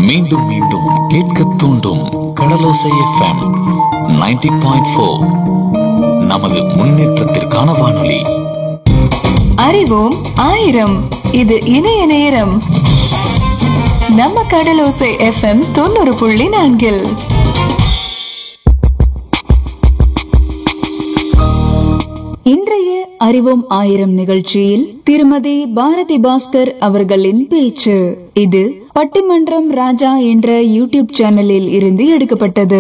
மீண்டும் மீண்டும் கேட்க தூண்டும் கடலோசை எஃப்எம் 90.4 பாயிண்ட் ஃபோர் நமது முன்னேற்றத்திற்கான வானொலி அறிவோம் ஆயிரம் இது இணைய நேரம் நம்ம கடலோசை எஃப்எம் தொண்ணூறு புள்ளி நான்கில் இன்றைய அறிவோம் ஆயிரம் நிகழ்ச்சியில் திருமதி பாரதி பாஸ்கர் அவர்களின் பேச்சு இது பட்டிமன்றம் ராஜா என்ற யூடியூப் சேனலில் இருந்து எடுக்கப்பட்டது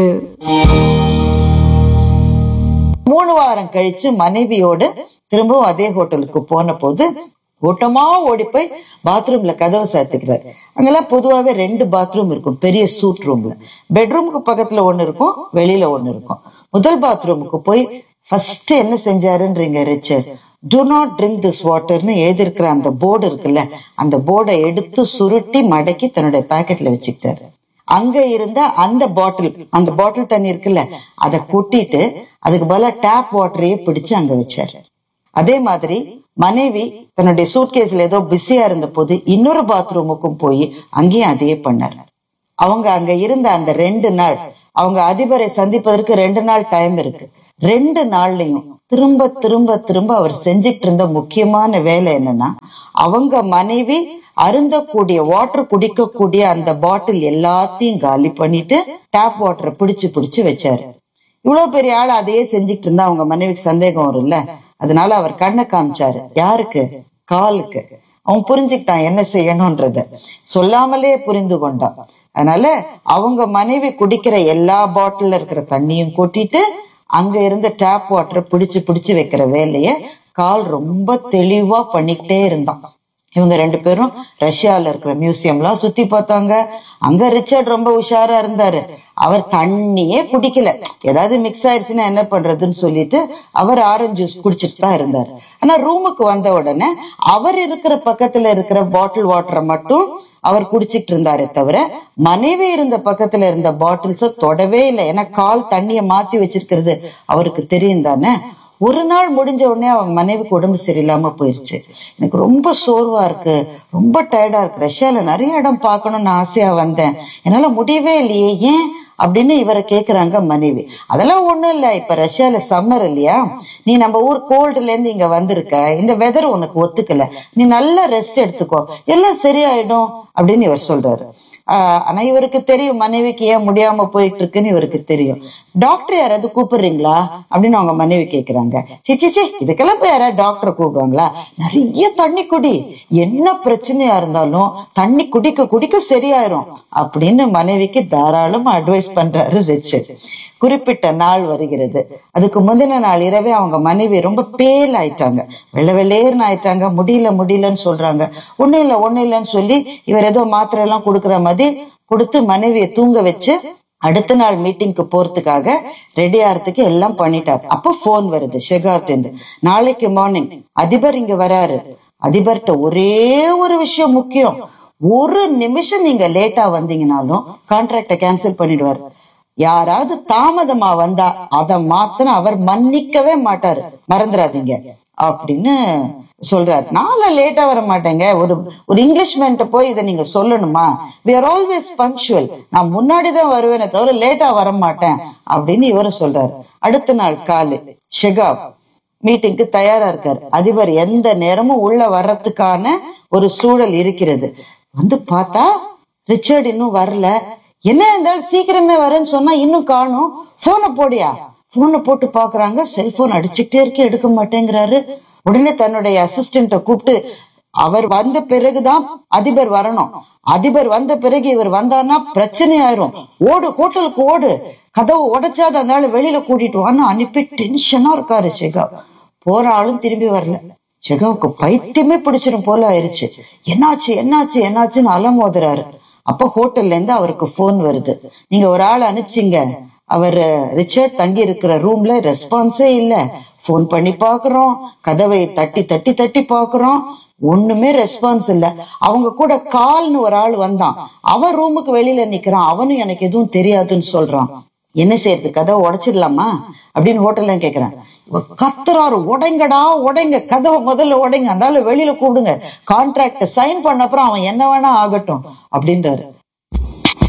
மூணு வாரம் கழிச்சு மனைவியோடு திரும்பவும் அதே ஹோட்டலுக்கு போன போது கூட்டமா ஓடி போய் பாத்ரூம்ல கதவை சாத்திக்கிறார் அங்கெல்லாம் பொதுவாவே ரெண்டு பாத்ரூம் இருக்கும் பெரிய சூட் ரூம்ல பெட்ரூமுக்கு பக்கத்துல ஒண்ணு இருக்கும் வெளியில ஒண்ணு இருக்கும் முதல் பாத்ரூமுக்கு போய் ஃபர்ஸ்ட் என்ன செஞ்சாருன்றீங்க Richard do not drink this வாட்டர்னு எழுதியிருக்கிற அந்த போர்டு இருக்குல்ல அந்த போர்டை எடுத்து சுருட்டி மடக்கி தன்னுடைய பாக்கெட்ல வச்சுக்கிட்டாரு அங்க இருந்த அந்த பாட்டில் அந்த பாட்டில் தண்ணி இருக்குல்ல அதை கொட்டிட்டு அதுக்கு பதிலா டேப் வாட்டரையே பிடிச்சு அங்க வச்சாரு அதே மாதிரி மனைவி தன்னுடைய சூட்கேஸ்ல ஏதோ பிஸியா இருந்த போது இன்னொரு பாத்ரூமுக்கும் போய் அங்கேயும் அதையே பண்ணாரு அவங்க அங்க இருந்த அந்த ரெண்டு நாள் அவங்க அதிபரை சந்திப்பதற்கு ரெண்டு நாள் டைம் இருக்கு ரெண்டு நாள்லயும் திரும்ப திரும்ப திரும்ப அவர் செஞ்சிட்டு இருந்த முக்கியமான வேலை என்னன்னா அவங்க மனைவி அருந்தக்கூடிய வாட்டர் குடிக்கக்கூடிய அந்த பாட்டில் எல்லாத்தையும் காலி பண்ணிட்டு டேப் வாட்டரை பிடிச்சு பிடிச்சு வச்சாரு இவ்வளவு பெரிய ஆள் அதையே செஞ்சுட்டு இருந்தா அவங்க மனைவிக்கு சந்தேகம் வரும்ல அதனால அவர் கண்ணை காமிச்சாரு யாருக்கு காலுக்கு அவன் புரிஞ்சுக்கிட்டான் என்ன செய்யணும்ன்றத சொல்லாமலே புரிந்து கொண்டான் அதனால அவங்க மனைவி குடிக்கிற எல்லா பாட்டில்ல இருக்கிற தண்ணியும் கொட்டிட்டு அங்க இருந்த டேப் வாட்டரை பிடிச்சு பிடிச்சு வைக்கிற வேலைய கால் ரொம்ப தெளிவா பண்ணிக்கிட்டே இருந்தான் இவங்க ரெண்டு பேரும் ரஷ்யால இருக்கிற மியூசியம்லாம் சுத்தி பார்த்தாங்க அங்க ரிச்சர்ட் ரொம்ப உஷாரா இருந்தாரு அவர் தண்ணியே குடிக்கல ஏதாவது மிக்ஸ் ஆயிருச்சுன்னா என்ன பண்றதுன்னு சொல்லிட்டு அவர் ஆரஞ்சு ஜூஸ் குடிச்சிட்டு தான் இருந்தாரு ஆனா ரூமுக்கு வந்த உடனே அவர் இருக்கிற பக்கத்துல இருக்கிற பாட்டில் வாட்டரை மட்டும் அவர் குடிச்சிட்டு இருந்தாரே தவிர மனைவி இருந்த பக்கத்துல இருந்த பாட்டில்ஸ தொடவே இல்லை ஏன்னா கால் தண்ணிய மாத்தி வச்சிருக்கிறது அவருக்கு தெரியும் தானே ஒரு நாள் முடிஞ்ச உடனே அவங்க மனைவிக்கு உடம்பு சரியில்லாம போயிருச்சு எனக்கு ரொம்ப சோர்வா இருக்கு ரொம்ப டயர்டா இருக்கு ரஷ்யால நிறைய இடம் பார்க்கணும்னு ஆசையா வந்தேன் என்னால முடியவே இல்லையே ஏன் அப்படின்னு இவரை கேக்குறாங்க மனைவி அதெல்லாம் ஒண்ணும் இல்ல இப்ப ரஷ்யால சம்மர் இல்லையா நீ நம்ம ஊர் கோல்டுல இருந்து இங்க வந்திருக்க இந்த வெதர் உனக்கு ஒத்துக்கல நீ நல்லா ரெஸ்ட் எடுத்துக்கோ எல்லாம் சரியாயிடும் அப்படின்னு இவர் சொல்றாரு ஆஹ் ஆனா இவருக்கு தெரியும் மனைவிக்கு ஏன் முடியாம போயிட்டு இருக்குன்னு இவருக்கு தெரியும் டாக்டர் யாராவது கூப்பிடுறீங்களா அப்படின்னு அவங்க மனைவி கேக்குறாங்க சிச்சி சி இதுக்கெல்லாம் போய் யாராவது டாக்டர் கூப்பிடுவாங்களா நிறைய தண்ணி குடி என்ன பிரச்சனையா இருந்தாலும் தண்ணி குடிக்க குடிக்க சரியாயிரும் அப்படின்னு மனைவிக்கு தாராளமா அட்வைஸ் பண்றாரு ரிச்சர்ட் குறிப்பிட்ட நாள் வருகிறது அதுக்கு முந்தின நாள் இரவே அவங்க மனைவி ரொம்ப பேல் ஆயிட்டாங்க வெள்ளை வெள்ளேர்னு ஆயிட்டாங்க முடியல முடியலன்னு சொல்றாங்க ஒண்ணும் இல்ல ஒண்ணும் இல்லைன்னு சொல்லி இவர் ஏதோ மாத்திரை எல்லாம் கொடுக்குற மாதிரி கொடுத்து மனைவியை தூங்க வச்சு அடுத்த நாள் மீட்டிங்க்கு போறதுக்காக ரெடி ஆகிறதுக்கு எல்லாம் பண்ணிட்டார் அப்போ போன் வருது ஷெகார்ட் இருந்து நாளைக்கு மார்னிங் அதிபர் இங்க வராரு அதிபர்கிட்ட ஒரே ஒரு விஷயம் முக்கியம் ஒரு நிமிஷம் நீங்க லேட்டா வந்தீங்கனாலும் கான்ட்ராக்ட கேன்சல் பண்ணிடுவார் யாராவது தாமதமா வந்தா அத மாத்தின அவர் மன்னிக்கவே மாட்டாரு மறந்துடாதீங்க அப்படின்னு சொல்றாரு நாள லேட்டா வர மாட்டேங்க ஒரு ஒரு இங்கிலீஷ்மேன்ட்ட போய் இதை நீங்க சொல்லணுமா வி ஆர் ஆல்வேஸ் பங்க்சுவல் நான் முன்னாடி தான் வருவேனே தவிர லேட்டா வர மாட்டேன் அப்படின்னு இவரும் சொல்றாரு அடுத்த நாள் காலு ஷெகாப் மீட்டிங்க்கு தயாரா இருக்காரு அதிபர் எந்த நேரமும் உள்ள வர்றதுக்கான ஒரு சூழல் இருக்கிறது வந்து பார்த்தா ரிச்சர்ட் இன்னும் வரல என்ன இருந்தாலும் சீக்கிரமே வரேன்னு சொன்னா இன்னும் காணும் போனை போடியா போனை போட்டு பாக்குறாங்க செல்போன் அடிச்சுக்கிட்டே இருக்கு எடுக்க மாட்டேங்கிறாரு உடனே தன்னுடைய அசிஸ்டண்ட கூப்பிட்டு அவர் வந்த பிறகுதான் அதிபர் வரணும் அதிபர் வந்த பிறகு இவர் வந்தார்னா பிரச்சனை ஆயிரும் ஓடு ஹோட்டலுக்கு ஓடு கதவு உடைச்சாத அந்த ஆளு வெளியில கூட்டிட்டு வான்னு அனுப்பி டென்ஷனா இருக்காரு ஷெகா போற ஆளும் திரும்பி வரல ஷெகாவுக்கு பைத்தியமே பிடிச்சிடும் போல ஆயிருச்சு என்னாச்சு என்னாச்சு என்னாச்சுன்னு அலமோதுறாரு அப்ப ஹோட்டல்ல இருந்து அவருக்கு போன் வருது நீங்க ஒரு ஆள் அனுப்பிச்சிங்க அவர் ரிச்சர்ட் தங்கி இருக்கிற ரூம்ல ரெஸ்பான்ஸே இல்ல போன் பண்ணி பாக்குறோம் கதவை தட்டி தட்டி தட்டி பாக்குறோம் ஒண்ணுமே ரெஸ்பான்ஸ் இல்ல அவங்க கூட கால்னு ஒரு ஆள் வந்தான் அவன் ரூமுக்கு வெளியில நிக்கிறான் அவனும் எனக்கு எதுவும் தெரியாதுன்னு சொல்றான் என்ன செய்யறது கதவை உடைச்சிடலாமா அப்படின்னு ஹோட்டல்ல கேக்குறேன் இவர் கத்துறாரு உடைங்கடா உடைங்க கதவை முதல்ல உடைங்க அந்த வெளியில கூப்பிடுங்க கான்ட்ராக்ட சைன் பண்ண அப்புறம் அவன் என்ன வேணா ஆகட்டும் அப்படின்றாரு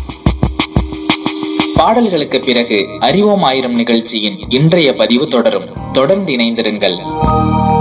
பாடல்களுக்கு பிறகு அறிவோம் ஆயிரம் நிகழ்ச்சியின் இன்றைய பதிவு தொடரும் தொடர்ந்து இணைந்திருங்கள்